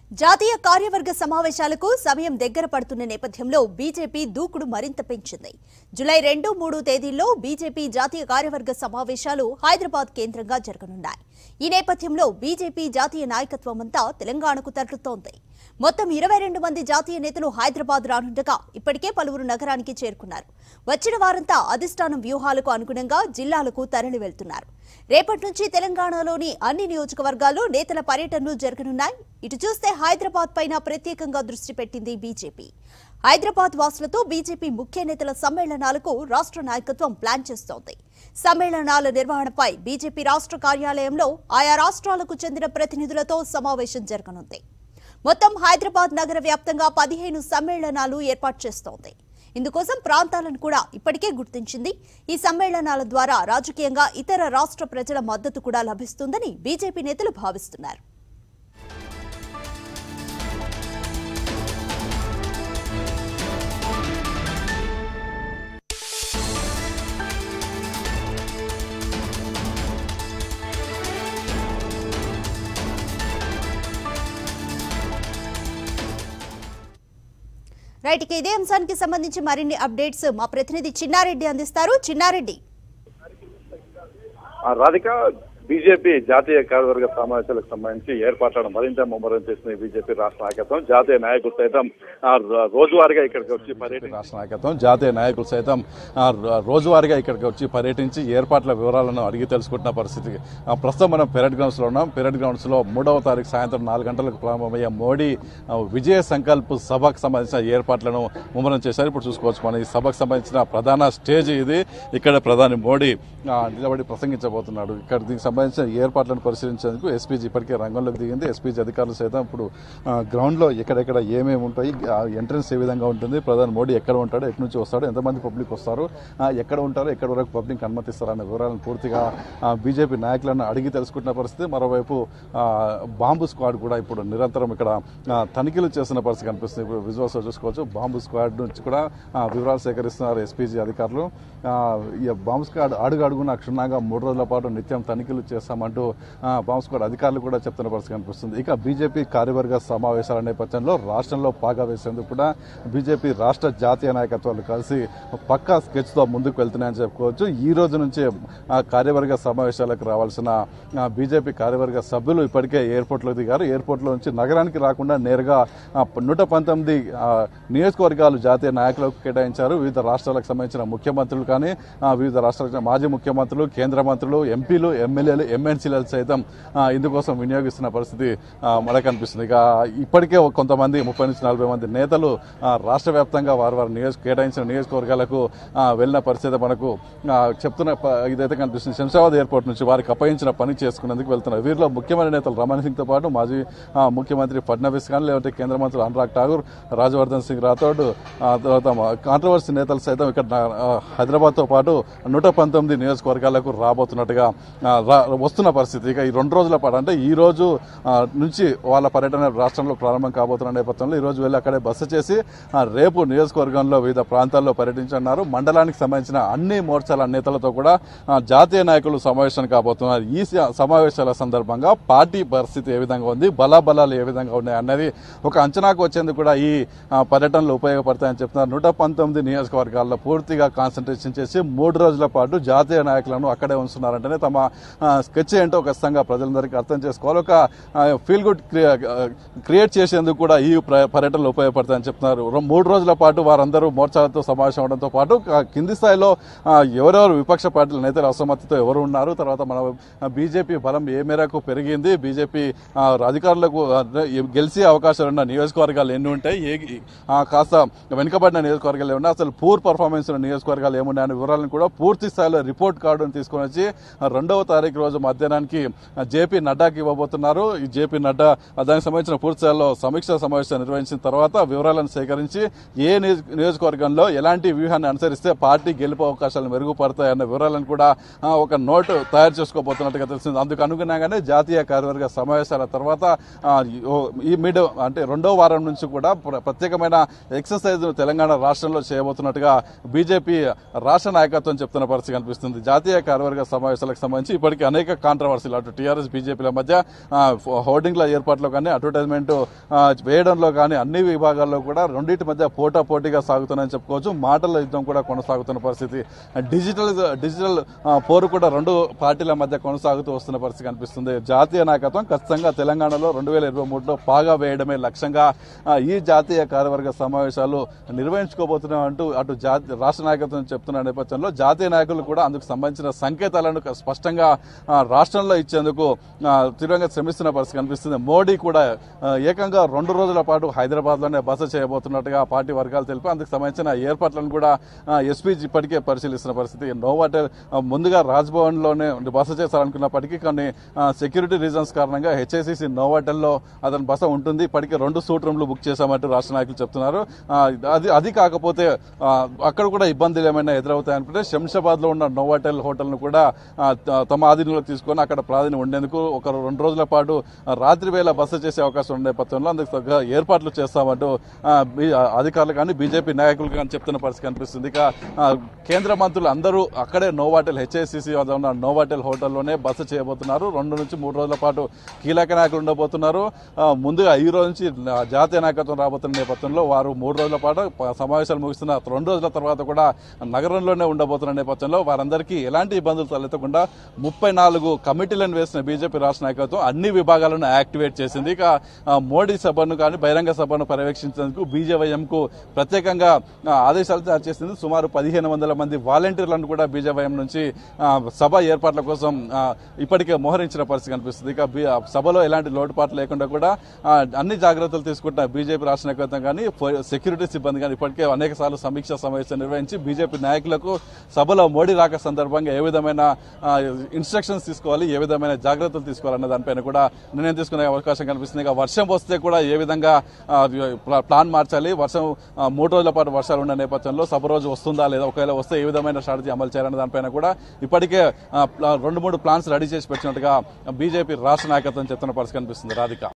జాతీయ కార్యవర్గ సమావేశాలకు సమయం దగ్గర పడుతున్న నేపథ్యంలో బీజేపీ దూకుడు మరింత పెంచింది జులై రెండు మూడు తేదీల్లో బీజేపీ జాతీయ కార్యవర్గ సమావేశాలు హైదరాబాద్ కేంద్రంగా జరగనున్నాయి ఈ నేపథ్యంలో బీజేపీ జాతీయ నాయకత్వం అంతా తెలంగాణకు తరలుతోంది మొత్తం ఇరవై రెండు మంది జాతీయ నేతలు హైదరాబాద్ రానుండగా ఇప్పటికే పలువురు నగరానికి చేరుకున్నారు వచ్చిన వారంతా అధిష్టానం వ్యూహాలకు అనుగుణంగా జిల్లాలకు తరలి వెళ్తున్నారు రేపటి నుంచి తెలంగాణలోని అన్ని నియోజకవర్గాల్లో నేతల పర్యటనలు జరగనున్నాయి ఇటు చూస్తే హైదరాబాద్ పైన ప్రత్యేకంగా దృష్టి పెట్టింది బీజేపీ హైదరాబాద్ వాసులతో బీజేపీ ముఖ్య నేతల సమ్మేళనాలకు రాష్ట్ర నాయకత్వం ప్లాన్ చేస్తోంది సమ్మేళనాల నిర్వహణపై బీజేపీ రాష్ట్ర కార్యాలయంలో ఆయా రాష్ట్రాలకు చెందిన ప్రతినిధులతో సమావేశం జరగనుంది మొత్తం హైదరాబాద్ నగర వ్యాప్తంగా పదిహేను సమ్మేళనాలు ఏర్పాటు చేస్తోంది ఇందుకోసం ప్రాంతాలను కూడా ఇప్పటికే గుర్తించింది ఈ సమ్మేళనాల ద్వారా రాజకీయంగా ఇతర రాష్ట్ర ప్రజల మద్దతు కూడా లభిస్తుందని బీజేపీ నేతలు భావిస్తున్నారు రైట్ ఇక ఇదే అంశానికి సంబంధించి మరిన్ని అప్డేట్స్ మా ప్రతినిధి చిన్నారెడ్డి అందిస్తారు చిన్నారెడ్డి ఆ రాధిక బీజేపీ జాతీయ కార్యవర్గ సమావేశాలకు సంబంధించి ఏర్పాట్లను మరింత ముమ్మరం చేసిన బీజేపీ రాష్ట్ర నాయకత్వం జాతీయ నాయకులు సైతం ఆ, ర- రోజువారీగా ఇక్కడికి వచ్చి పర్యటన రాష్ట్ర నాయకత్వం జాతీయ నాయకులు సైతం ఆ, ర- రోజువారీగా ఇక్కడికి వచ్చి పర్యటించి ఏర్పాట్ల వివరాలను అడిగి తెలుసుకుంటున్న పరిస్థితి ఆ, ప్రస్తుతం మనం పెరడ్ గ్రౌండ్స్ లో ఉన్నాం పెరడ్ గ్రౌండ్స్ లో మూడవ తారీఖు సాయంత్రం నాలుగు గంటలకు ప్రారంభమయ్యే మోడీ ఆ, విజయ సంకల్ప్ సభకు సంబంధించిన ఏర్పాట్లను ముమ్మరం చేశారు ఇప్పుడు చూసుకోవచ్చు మన ఈ సభకు సంబంధించిన ప్రధాన స్టేజ్ ఇది ఇక్కడ ప్రధాని మోడీ ఆ, నిలబడి ప్రసంగించబోతున్నాడు ఇక్కడ దీనికి సంబంధించిన ఏర్పాట్లను పరిశీలించేందుకు ఎస్పీజీ ఇప్పటికే రంగంలోకి దిగింది ఎస్పీజీ అధికారులు సైతం ఇప్పుడు ఆ, గ్రౌండ్ లో ఎక్కడెక్కడ ఏమేమి ఉంటాయి ఎంట్రన్స్ ఏ విధంగా ఉంటుంది ప్రధాని మోడీ ఎక్కడ ఉంటాడు ఎక్కడి నుంచి వస్తాడు ఎంతమంది పబ్లిక్ వస్తారు ఆ, ఎక్కడ ఉంటారు ఎక్కడ వరకు పబ్లిక్ అనుమతిస్తారు అనే వివరాలను పూర్తిగా ఆ, బీజేపీ నాయకులను అడిగి తెలుసుకుంటున్న పరిస్థితి మరోవైపు ఆ, బాంబు స్క్వాడ్ కూడా ఇప్పుడు నిరంతరం ఇక్కడ ఆ, తనిఖీలు చేస్తున్న పరిస్థితి కనిపిస్తుంది ఇప్పుడు విజువల్స్ లో చూసుకోవచ్చు బాంబు స్క్వాడ్ నుంచి కూడా ఆ, వివరాలు సేకరిస్తున్నారు ఎస్పీజీ అధికారులు ఆ, ఈ బాంబు స్క్వాడ్ అడుగు అడుగున క్షుణ్ణంగా మూడు రోజుల పాటు నిత్యం తనిఖీలు చేస్తామంటూ ఆ, బాంబు స్క్వాడ్ అధికారులు కూడా చెప్తున్న పరిస్థితి కనిపిస్తుంది ఇక బీజేపీ కార్యవర్గ సమావేశాల నేపథ్యంలో రాష్ట్రంలో పాగా వేసేందుకు కూడా బీజేపీ రాష్ట్ర జాతీయ నాయకత్వాలు కలిసి పక్కా స్కెచ్ తో ముందుకు వెళ్తున్నాయని చెప్పుకోవచ్చు ఈ రోజు నుంచే ఆ, కార్యవర్గ సమావేశాలకు రావాల్సిన ఆ, బీజేపీ కార్యవర్గ సభ్యులు ఇప్పటికే ఎయిర్పోర్ట్ లో దిగారు ఎయిర్పోర్ట్ లో నుంచి నగరానికి రాకుండా నేరుగా ఆ, నూట పంతొమ్మిది ఆ, నియోజకవర్గాలు జాతీయ నాయకులకు కేటాయించారు వివిధ రాష్ట్రాలకు సంబంధించిన ముఖ్యమంత్రులు కానీ ఆ, వివిధ రాష్ట్రాలకు చెందిన మాజీ ముఖ్యమంత్రులు కేంద్ర మంత్రులు ఎంపీలు ఎమ్మెల్యేలు ఎమ్మెల్సీలు సైతం ఆ, ఇందుకోసం వినియోగిస్తున్న పరిస్థితి ఆ, మనకు కనిపిస్తుంది ఇక ఇప్పటికే ఒక కొంతమంది ముప్పై నుంచి నలభై మంది నేతలు ఆ, రాష్ట్ర వ్యాప్తంగా వారు వారు నియోజక కేటాయించిన నియోజకవర్గాలకు ఆ, వెళ్ళిన పరిస్థితి మనకు ఆ, చెప్తున్న ప- ఇదైతే కనిపిస్తుంది శంషాబాద్ ఎయిర్పోర్ట్ నుంచి వారికి అప్పగించిన పని చేసుకునేందుకు వెళ్తున్నారు వీరిలో ముఖ్యమైన నేతలు రమణ్ సింగ్ తో పాటు మాజీ ఆ, ముఖ్యమంత్రి ఫడ్నవీస్ కానీ లేదంటే కేంద్ర మంత్రులు అనురాగ్ ఠాగూర్ రాజవర్ధన్ సింగ్ రాథోడ్ ఆ తర్వాత కాంట్రవర్సీ నేతలు సైతం ఇక్కడ హైదరాబాద్ తో పాటు నూట పంతొమ్మిది నియోజకవర్గాలకు రాబోతున్నట్టుగా ఆ, రా- వస్తున్న పరిస్థితి ఇక ఈ రెండు రోజుల పాటు అంటే ఈ రోజు ఆ, నుంచి వాళ్ళ పర్యటన రాష్ట్రంలో ప్రారంభం కాబోతున్న నేపథ్యంలో ఈ రోజు వెళ్ళి అక్కడే బస చేసి ఆ, రేపు నియోజకవర్గంలో వివిధ ప్రాంతాల్లో పర్యటించన్నారు మండలానికి సంబంధించిన అన్ని మోర్చాల నేతలతో కూడా ఆ, జాతీయ నాయకులు సమావేశం కాబోతున్నారు ఈ స- సమావేశాల సందర్భంగా పార్టీ పరిస్థితి ఏ విధంగా ఉంది బలాబలాలు ఏ విధంగా ఉన్నాయి అన్నది ఒక అంచనాకు వచ్చేందుకు కూడా ఈ ఆ, పర్యటనలు ఉపయోగపడతాయని చెప్తున్నారు నూట పంతొమ్మిది నియోజకవర్గాల్లో పూర్తిగా కాన్సన్ట్రేషన్ చేసి మూడు రోజుల పాటు జాతీయ నాయకులను అక్కడే ఉంచుతున్నారంటేనే తమ ఆ, స్కెచ్ ఏంటో ఖచ్చితంగా ప్రజలందరికీ అర్థం చేసుకోవాలి ఒక ఫీల్ గుడ్ క్రియేట్ చేసేందుకు కూడా ఈ ప్ర- పర్యటనలు ఉపయోగపడతాయని చెప్తున్నారు రో- మూడు రోజుల పాటు వారందరూ మోర్చాలతో సమావేశం అవడంతో పాటు ఆ, కింది స్థాయిలో ఆ, ఎవరెవరు విపక్ష పార్టీల నేతల అసమ్మతితో ఎవరు ఉన్నారు తర్వాత మన బీజేపీ బలం ఏ మేరకు పెరిగింది బీజేపీ ఆ, అధికారులకు ఆ, గెలిచే అవకాశాలు ఉన్న నియోజకవర్గాలు ఎన్ని ఉంటాయి ఏ ఆ, కాస్త వెనుకబడిన నియోజకవర్గాలు ఏమన్నా అసలు పూర్ పర్ఫార్మెన్స్ ఉన్న నియోజకవర్గాలు ఏమున్నాయనే వివరాలను కూడా పూర్తి స్థాయిలో రిపోర్ట్ కార్డును తీసుకొని వచ్చి ఆ, రెండవ తారీఖు రోజు మధ్యాహ్నానికి ఆ, జేపీ నడ్డాకి ఇవ్వబోతున్నారు ఈ జేపీ నడ్డా ఆ, దానికి సంబంధించిన పూర్తి స్థాయిలో సమీక్ష సమావేశం నిర్వహించిన తర్వాత వివరాలను సేకరించి ఏ నియోజ- నియోజకవర్గంలో ఎలాంటి వ్యూహాన్ని అనుసరిస్తే పార్టీ గెలుపు అవకాశాలు మెరుగుపడతాయి అన్న వివరాలను కూడా ఆ, ఒక నోటు తయారు చేసుకోబోతున్నట్టుగా తెలిసింది అందుకు అనుగుణంగానే జాతీయ కార్యవర్గ సమావేశాల తర్వాత ఆ, ఈ- ఓ- ఈ మిడ్ అంటే రెండో వారం నుంచి కూడా ప్ర- ప్రత్యేకమైన ఎక్సర్సైజ్ తెలంగాణ రాష్ట్రంలో చేయబోతున్నట్టుగా బీజేపీ రాష్ట్ర నాయకత్వం చెప్తున్న పరిస్థితి కనిపిస్తుంది జాతీయ కార్యవర్గ సమావేశాలకు సంబంధించి ఇప్పటికే అనేక కాంట్రవర్సీలు అటు టీఆర్ఎస్ బీజేపీల మధ్య ఆ, ఫో- హోర్డింగ్ల ఏర్పాట్లో కానీ అడ్వర్టైజ్మెంట్ ఆ, వేయడంలో కానీ అన్ని విభాగాల్లో కూడా రెండింటి మధ్య పోటా పోటీగా సాగుతున్నాయని చెప్పుకోవచ్చు మాటల యుద్ధం కూడా కొనసాగుతున్న పరిస్థితి డిజిటల్ డిజిటల్ ఆ, పోరు కూడా రెండు పార్టీల మధ్య కొనసాగుతూ వస్తున్న పరిస్థితి కనిపిస్తుంది జాతీయ నాయకత్వం ఖచ్చితంగా తెలంగాణలో రెండు వేల ఇరవై మూడులో పాగా వేయడమే లక్ష్యంగా ఆ, ఈ జాతీయ కార్యవర్గ సమావేశాలు నిర్వహించుకోబోతున్నాం అంటూ అటు జాతీయ రాష్ట్ర నాయకత్వం చెప్తున్న నేపథ్యంలో జాతీయ నాయకులు కూడా అందుకు సంబంధించిన సంకేతాలను క- స్పష్టంగా ఆ, రాష్ట్రంలో ఇచ్చేందుకు ఆ, తీవ్రంగా శ్రమిస్తున్న పరిస్థితి కనిపిస్తుంది మోడీ కూడా ఆ, ఏకంగా రెండు రోజుల పాటు హైదరాబాద్ లోనే బస చేయబోతున్నట్టుగా పార్టీ వర్గాలు తెలిపి అందుకు సంబంధించిన ఏర్పాట్లను కూడా ఎస్పీ ఇప్పటికే పరిశీలిస్తున్న పరిస్థితి నోవాటెల్ ఆ, ముందుగా రాజ్భవన్ లోనే బస చేస్తారనుకున్నప్పటికీ కొన్ని సెక్యూరిటీ రీజన్స్ కారణంగా హెచ్ఐసిసి నోవాటెల్లో అతని బస ఉంటుంది ఇప్పటికే రెండు సూట్ రూమ్లు బుక్ చేశామంటూ రాష్ట్ర నాయకులు చెప్తున్నారు ఆ, అది అది కాకపోతే ఆ, అక్కడ కూడా ఇబ్బందులు ఏమైనా ఎదురవుతాయనుకుంటే శంషాబాద్ లో ఉన్న నోవాటెల్ హోటల్ ను కూడా ఆ, త- తమ ఆధీనంలో తీసుకొని అక్కడ ప్రాధాన్యం ఉండేందుకు ఒక రెండు రోజుల పాటు ఆ, రాత్రి వేళ బస చేసే అవకాశం ఉండే నేపథ్యంలో అందుకు తగ్గ ఏర్పాట్లు చేస్తామంటూ ఆ, బి- ఆ, అధికారులు కానీ బీజేపీ నాయకులు కానీ చెప్తున్న పరిస్థితి కనిపిస్తుంది ఇక ఆ, కేంద్ర మంత్రులు అందరూ అక్కడే నోవాటెల్ హెచ్ఐసిసి వద్ద ఉన్న నోవాటెల్ హోటల్లోనే బస చేయబోతున్నారు రెండు నుంచి మూడు రోజుల పాటు కీలక నాయకులు ఉండబోతున్నారు ఆ, ముందుగా ఈ రోజు నుంచి ఆ, జాతీయ నాయకత్వం రాబోతున్న నేపథ్యంలో వారు మూడు రోజుల పాటు ప- సమావేశాలు ముగిస్తున్న రెండు రోజుల తర్వాత కూడా నగరంలోనే ఉండబోతున్న నేపథ్యంలో వారందరికీ ఎలాంటి ఇబ్బందులు తలెత్తకుండా ముప్పై నాలుగు కమిటీలను వేసిన బీజేపీ రాష్ట్ర నాయకత్వం అన్ని విభాగాలను యాక్టివేట్ చేసింది ఇక ఆ, మోడీ సభను కానీ బహిరంగ సభను పర్యవేక్షించేందుకు బీజేవైఎంకు ప్రత్యేకంగా ఆ, ఆదేశాలు జారీ చేసింది సుమారు పదిహేను వందల మంది వాలంటీర్లను కూడా బీజేవైఎం నుంచి ఆ, సభ ఏర్పాట్ల కోసం ఆ, ఇప్పటికే మోహరించిన పరిస్థితి కనిపిస్తుంది ఇక బీ- ఆ, సభలో ఎలాంటి లోటుపాట్లు లేకుండా కూడా ఆ, అన్ని జాగ్రత్తలు తీసుకుంటున్న బీజేపీ రాష్ట్ర నాయకత్వం కానీ ఫో- సెక్యూరిటీ సిబ్బంది కానీ ఇప్పటికే అనేక సార్లు సమీక్షా సమావేశం నిర్వహించి బీజేపీ నాయకులకు సభలో మోడీ రాక సందర్భంగా ఏ విధమైన ఆ, ఇన్స్ట్రక్షన్స్ తీసుకోవాలి ఏ విధమైన జాగ్రత్తలు తీసుకోవాలన్న దానిపైన కూడా నిర్ణయం తీసుకునే అవకాశం కనిపిస్తుంది ఇక వర్షం వస్తే కూడా ఏ విధంగా ఆ, ప్లా- ప్లాన్ మార్చాలి వర్షం ఆ, మూడు రోజుల పాటు వర్షాలు ఉన్న నేపథ్యంలో సభ రోజు వస్తుందా లేదా ఒకవేళ వస్తే ఏ విధమైన స్ట్రాటజీ అమలు చేయాలనే దానిపైన కూడా ఇప్పటికే ఆ, ప్లా- రెండు మూడు ప్లాన్స్ రెడీ చేసి పెట్టినట్టుగా బీజేపీ రాష్ట్ర నాయకత్వం చెప్తున్న పరిస్థితి కనిపిస్తుంది రాధిక